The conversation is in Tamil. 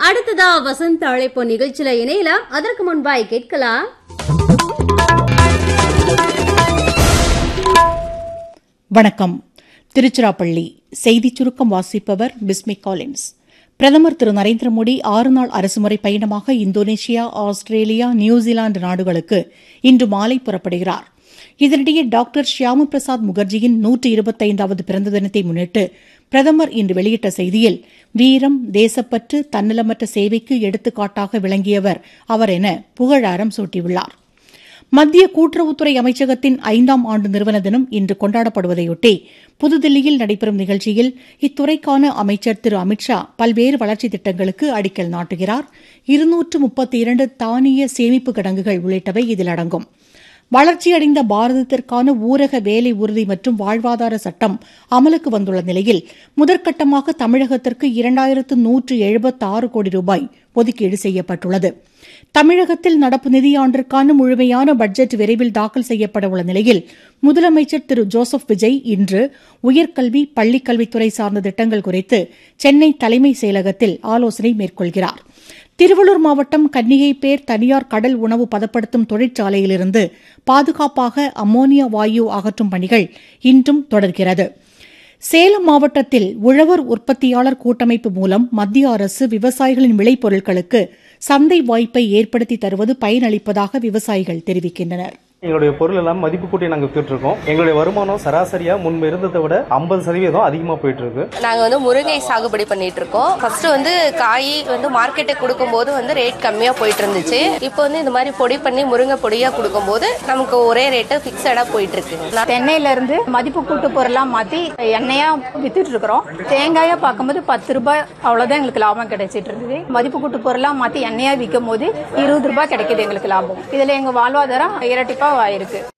அடுத்ததா வசந்த் அழைப்பு நிகழ்ச்சியில இணையலாம் அதற்கு முன்பாய் கேட்கலாம் வணக்கம் திருச்சிராப்பள்ளி செய்திச் சுருக்கம் வாசிப்பவர் பிஸ்மி காலின்ஸ் பிரதமர் திரு நரேந்திர மோடி ஆறு நாள் அரசுமுறை பயணமாக இந்தோனேஷியா ஆஸ்திரேலியா நியூசிலாந்து நாடுகளுக்கு இன்று மாலை புறப்படுகிறார் இதனிடையே டாக்டர் ஷியாம பிரசாத் முகர்ஜியின் நூற்று இருபத்தைந்தாவது பிறந்த தினத்தை முன்னிட்டு பிரதமர் இன்று வெளியிட்ட செய்தியில் வீரம் தேசப்பற்று தன்னலமற்ற சேவைக்கு எடுத்துக்காட்டாக விளங்கியவர் அவர் என புகழாரம் சூட்டியுள்ளார் மத்திய கூட்டுறவுத்துறை அமைச்சகத்தின் ஐந்தாம் ஆண்டு நிறுவன தினம் இன்று கொண்டாடப்படுவதையொட்டி புதுதில்லியில் நடைபெறும் நிகழ்ச்சியில் இத்துறைக்கான அமைச்சர் திரு அமித்ஷா பல்வேறு வளர்ச்சித் திட்டங்களுக்கு அடிக்கல் நாட்டுகிறார் இருநூற்று முப்பத்தி இரண்டு தானிய சேமிப்பு கிடங்குகள் உள்ளிட்டவை இதில் அடங்கும் வளர்ச்சியடைந்த பாரதத்திற்கான ஊரக வேலை உறுதி மற்றும் வாழ்வாதார சட்டம் அமலுக்கு வந்துள்ள நிலையில் முதற்கட்டமாக தமிழகத்திற்கு இரண்டாயிரத்து நூற்று எழுபத்தாறு கோடி ரூபாய் ஒதுக்கீடு செய்யப்பட்டுள்ளது தமிழகத்தில் நடப்பு நிதியாண்டிற்கான முழுமையான பட்ஜெட் விரைவில் தாக்கல் செய்யப்பட உள்ள நிலையில் முதலமைச்சர் திரு ஜோசப் விஜய் இன்று உயர்கல்வி பள்ளிக்கல்வித்துறை சார்ந்த திட்டங்கள் குறித்து சென்னை தலைமைச் செயலகத்தில் ஆலோசனை மேற்கொள்கிறார் திருவள்ளூர் மாவட்டம் கன்னிகைப்பேர் தனியார் கடல் உணவு பதப்படுத்தும் தொழிற்சாலையிலிருந்து பாதுகாப்பாக அம்மோனியா வாயு அகற்றும் பணிகள் இன்றும் தொடர்கிறது சேலம் மாவட்டத்தில் உழவர் உற்பத்தியாளர் கூட்டமைப்பு மூலம் மத்திய அரசு விவசாயிகளின் விளைபொருட்களுக்கு சந்தை வாய்ப்பை ஏற்படுத்தி தருவது பயனளிப்பதாக விவசாயிகள் தெரிவிக்கின்றனர் எங்களுடைய பொருள் எல்லாம் மதிப்பு கூட்டி நாங்கள் வித்துட்டு இருக்கோம் எங்களுடைய வருமானம் சராசரியா முன்பு இருந்ததை விட ஐம்பது சதவீதம் அதிகமா போயிட்டு இருக்கு நாங்க வந்து முருங்கை சாகுபடி பண்ணிட்டு இருக்கோம் ஃபர்ஸ்ட் வந்து காய் வந்து மார்க்கெட்டுக்கு கொடுக்கும்போது வந்து ரேட் கம்மியா போயிட்டு இருந்துச்சு இப்போ வந்து இந்த மாதிரி பொடி பண்ணி முருங்கை பொடியா கொடுக்கும்போது நமக்கு ஒரே ரேட்டு பிக்சடா போயிட்டு இருக்கு தென்னையில இருந்து மதிப்பு கூட்டு பொருளா மாத்தி எண்ணெயா வித்துட்டு இருக்கிறோம் தேங்காயா பார்க்கும்போது பத்து ரூபாய் அவ்வளவுதான் எங்களுக்கு லாபம் கிடைச்சிட்டு இருந்தது மதிப்பு கூட்டு பொருளா மாத்தி எண்ணெயா விற்கும் போது இருபது ரூபாய் கிடைக்குது எங்களுக்கு லாபம் இதுல எங்க வாழ்வாதாரம் இரட்டிப்பா ஆயிருக்கு